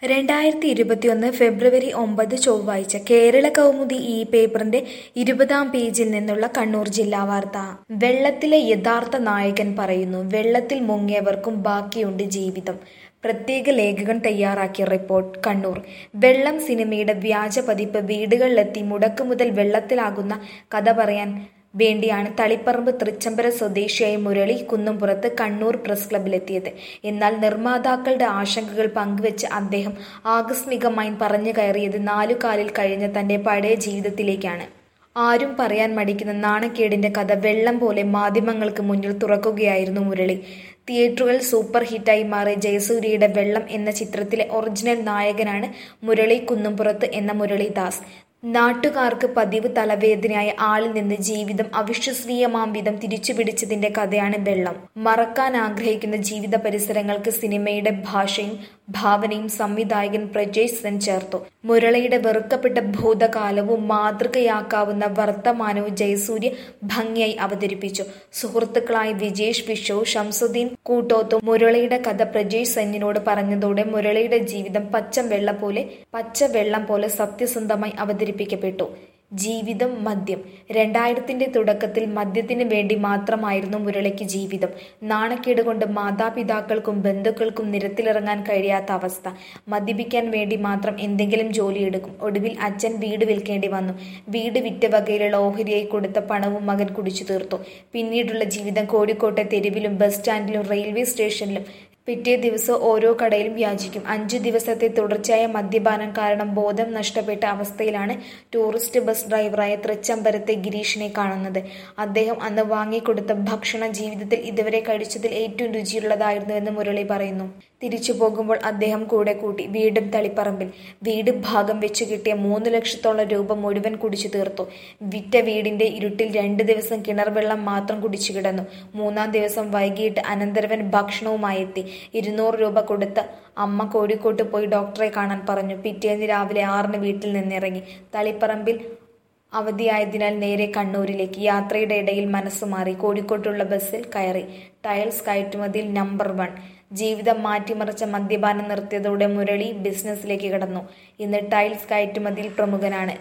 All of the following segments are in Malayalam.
രണ്ടായിരത്തി ഇരുപത്തിയൊന്ന് ഫെബ്രുവരി ഒമ്പത് ചൊവ്വാഴ്ച കേരള കൗമുദി ഈ പേപ്പറിന്റെ ഇരുപതാം പേജിൽ നിന്നുള്ള കണ്ണൂർ ജില്ലാ വാർത്ത വെള്ളത്തിലെ യഥാർത്ഥ നായകൻ പറയുന്നു വെള്ളത്തിൽ മുങ്ങിയവർക്കും ബാക്കിയുണ്ട് ജീവിതം പ്രത്യേക ലേഖകൻ തയ്യാറാക്കിയ റിപ്പോർട്ട് കണ്ണൂർ വെള്ളം സിനിമയുടെ വ്യാജ പതിപ്പ് വീടുകളിലെത്തി മുടക്കു മുതൽ വെള്ളത്തിലാകുന്ന കഥ പറയാൻ വേണ്ടിയാണ് തളിപ്പറമ്പ് തൃച്ചംബര സ്വദേശിയായ മുരളി കുന്നുംപുറത്ത് കണ്ണൂർ പ്രസ് ക്ലബിലെത്തിയത് എന്നാൽ നിർമ്മാതാക്കളുടെ ആശങ്കകൾ പങ്കുവെച്ച് അദ്ദേഹം ആകസ്മികമായി പറഞ്ഞു കയറിയത് നാലു കാലിൽ കഴിഞ്ഞ തന്റെ പഴയ ജീവിതത്തിലേക്കാണ് ആരും പറയാൻ മടിക്കുന്ന നാണക്കേടിന്റെ കഥ വെള്ളം പോലെ മാധ്യമങ്ങൾക്ക് മുന്നിൽ തുറക്കുകയായിരുന്നു മുരളി തിയേറ്ററുകൾ സൂപ്പർ ഹിറ്റായി മാറിയ ജയസൂര്യയുടെ വെള്ളം എന്ന ചിത്രത്തിലെ ഒറിജിനൽ നായകനാണ് മുരളി കുന്നുംപുറത്ത് എന്ന മുരളിദാസ് നാട്ടുകാർക്ക് പതിവ് തലവേദനയായ ആളിൽ നിന്ന് ജീവിതം അവിശ്വസനീയമാം വിധം തിരിച്ചുപിടിച്ചതിന്റെ കഥയാണ് വെള്ളം മറക്കാൻ ആഗ്രഹിക്കുന്ന ജീവിത പരിസരങ്ങൾക്ക് സിനിമയുടെ ഭാഷയും ഭാവനയും സംവിധായകൻ പ്രജേഷ് സെൻ ചേർത്തു മുരളിയുടെ വെറുക്കപ്പെട്ട ഭൂതകാലവും മാതൃകയാക്കാവുന്ന വർത്തമാനവും ജയസൂര്യ ഭംഗിയായി അവതരിപ്പിച്ചു സുഹൃത്തുക്കളായ വിജേഷ് വിഷു ഷംസുദ്ദീൻ കൂട്ടോത്തും മുരളിയുടെ കഥ പ്രജേഷ് സെന്നിനോട് പറഞ്ഞതോടെ മുരളിയുടെ ജീവിതം പച്ച വെള്ള പോലെ പച്ച വെള്ളം പോലെ സത്യസന്ധമായി അവതരിപ്പിക്കപ്പെട്ടു ജീവിതം മദ്യം രണ്ടായിരത്തിന്റെ തുടക്കത്തിൽ മദ്യത്തിന് വേണ്ടി മാത്രമായിരുന്നു മുരളിക്ക് ജീവിതം നാണക്കേട് കൊണ്ട് മാതാപിതാക്കൾക്കും ബന്ധുക്കൾക്കും നിരത്തിലിറങ്ങാൻ കഴിയാത്ത അവസ്ഥ മദ്യപിക്കാൻ വേണ്ടി മാത്രം എന്തെങ്കിലും ജോലിയെടുക്കും ഒടുവിൽ അച്ഛൻ വീട് വിൽക്കേണ്ടി വന്നു വീട് വിറ്റ വകയിലുള്ള ഓഹരിയായി കൊടുത്ത പണവും മകൻ കുടിച്ചു തീർത്തു പിന്നീടുള്ള ജീവിതം കോഴിക്കോട്ടെ തെരുവിലും ബസ് സ്റ്റാൻഡിലും റെയിൽവേ സ്റ്റേഷനിലും പിറ്റേ ദിവസം ഓരോ കടയിലും യാചിക്കും അഞ്ചു ദിവസത്തെ തുടർച്ചയായ മദ്യപാനം കാരണം ബോധം നഷ്ടപ്പെട്ട അവസ്ഥയിലാണ് ടൂറിസ്റ്റ് ബസ് ഡ്രൈവറായ തൃച്ചംബരത്തെ ഗിരീഷിനെ കാണുന്നത് അദ്ദേഹം അന്ന് വാങ്ങിക്കൊടുത്ത ഭക്ഷണം ജീവിതത്തിൽ ഇതുവരെ കഴിച്ചതിൽ ഏറ്റവും രുചിയുള്ളതായിരുന്നുവെന്ന് മുരളി പറയുന്നു തിരിച്ചു പോകുമ്പോൾ അദ്ദേഹം കൂടെ കൂട്ടി വീടും തളിപ്പറമ്പിൽ വീട് ഭാഗം വെച്ച് കിട്ടിയ മൂന്ന് ലക്ഷത്തോളം രൂപ മുഴുവൻ കുടിച്ചു തീർത്തു വിറ്റ വീടിന്റെ ഇരുട്ടിൽ രണ്ട് ദിവസം കിണർ വെള്ളം മാത്രം കുടിച്ചു കിടന്നു മൂന്നാം ദിവസം വൈകിട്ട് അനന്തരവൻ ഭക്ഷണവുമായി എത്തി ഇരുന്നൂറ് രൂപ കൊടുത്ത് അമ്മ കോഴിക്കോട്ട് പോയി ഡോക്ടറെ കാണാൻ പറഞ്ഞു പിറ്റേന്ന് രാവിലെ ആറിന് വീട്ടിൽ നിന്നിറങ്ങി തളിപ്പറമ്പിൽ അവധിയായതിനാൽ നേരെ കണ്ണൂരിലേക്ക് യാത്രയുടെ ഇടയിൽ മനസ്സ് മാറി കോഴിക്കോട്ടുള്ള ബസ്സിൽ കയറി ടയൽസ് കയറ്റുമതിയിൽ നമ്പർ വൺ ജീവിതം മാറ്റിമറിച്ച മദ്യപാനം നിർത്തിയതോടെ മുരളി ബിസിനസ്സിലേക്ക് കടന്നു ഇന്ന് ടൈൽസ് കയറ്റുമതിയിൽ പ്രമുഖനാണ്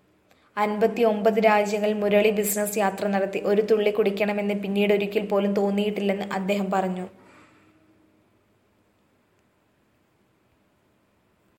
അൻപത്തി ഒമ്പത് രാജ്യങ്ങളിൽ മുരളി ബിസിനസ് യാത്ര നടത്തി ഒരു തുള്ളി കുടിക്കണമെന്ന് പിന്നീട് ഒരിക്കൽ പോലും തോന്നിയിട്ടില്ലെന്ന് അദ്ദേഹം പറഞ്ഞു